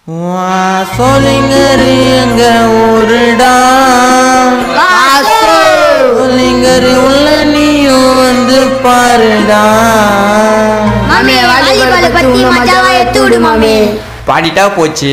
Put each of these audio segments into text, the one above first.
சோலிங்கரி எங்க ஊருடா சோலிங்கரி உள்ள நீயும் வந்து பாருடா மாமே வாலிபால் பத்தி மஜாவா எடுத்து விடு மாமே பாடிட்டா போச்சு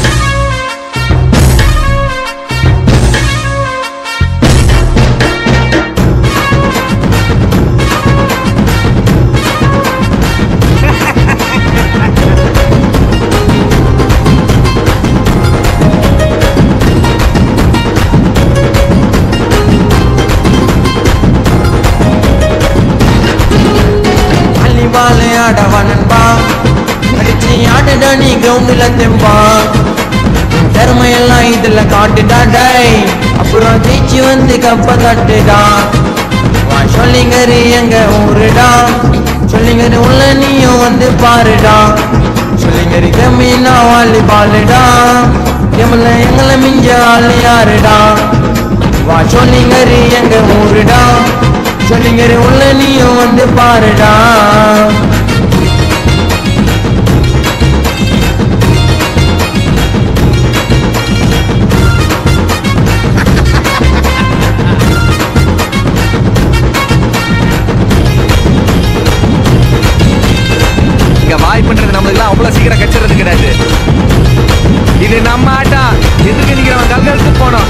வாலிபால் ஆடவா நண்பா அடிச்சு ஆடுடா நீ கிரவுண்டில் தெம்பா திறமையெல்லாம் இதுல காட்டுடா டை அப்புறம் ஜெயிச்சு வந்து கப்ப தட்டுடா வா சொல்லிங்கரி எங்க ஊருடா சொல்லிங்கரி உள்ள நீயும் வந்து பாருடா சொல்லிங்கரி கம்மினா வாலிபாலுடா எம்மல எங்களை மிஞ்ச ஆளு யாருடா வா சொல்லிங்கரி எங்க ஊருடா சொல்லிங்கரி உள்ள நீயும் வந்து பாருடா இங்க வாய்ப்புன்றது நம்மளுக்குலாம் அவ்வளவு சீக்கிரம் கச்சிறது கிடையாது இது நம்ம ஆட்டம் எதுக்கு நிக்கிறவன் கல்கருக்கு போனோம்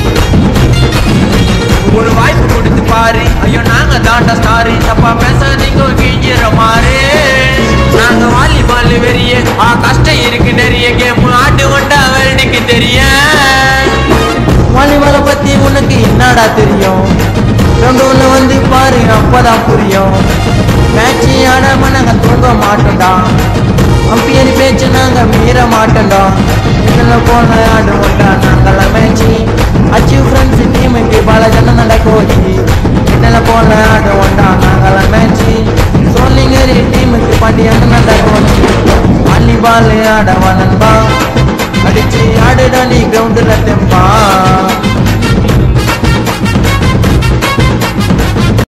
ஒரு வாய்ப்பு கொடுத்து பாரு ஐயோ நாங்க தாண்டா ஸ்டாரு தப்பா பேசாதீங்க கிஞ்சிற மாறு நாங்க வாலிபால் வெறிய ஆ கஷ்டம் இருக்கு நிறைய கேம் ஆட்டு கொண்டா வேலைக்கு தெரியும் வாலிபாலை பத்தி உனக்கு என்னடா தெரியும் ரெண்டு வந்து பாரு அப்பதான் புரியும் மேட்ச் ஆடாம நாங்க தூங்க மாட்டோம்டா அம்பியர் பேச்சு நாங்க மீற மாட்டோம்டா இதுல போன ஆடுவோம்டா நாங்களாம் மேட்ச் அச்சீவ் ஃப்ரெண்ட்ஸ் டீமுக்கு பல ஜனம் நட கோச்சி இதுல போன ஆடுவோம்டா நாங்களாம் மேட்ச் சோழிங்கரி டீமுக்கு பாண்டியான நட கோச்சி வாலிபால் ஆடவா நண்பா அடிச்சு ஆடுடா நீ கிரவுண்டில் தெம்பா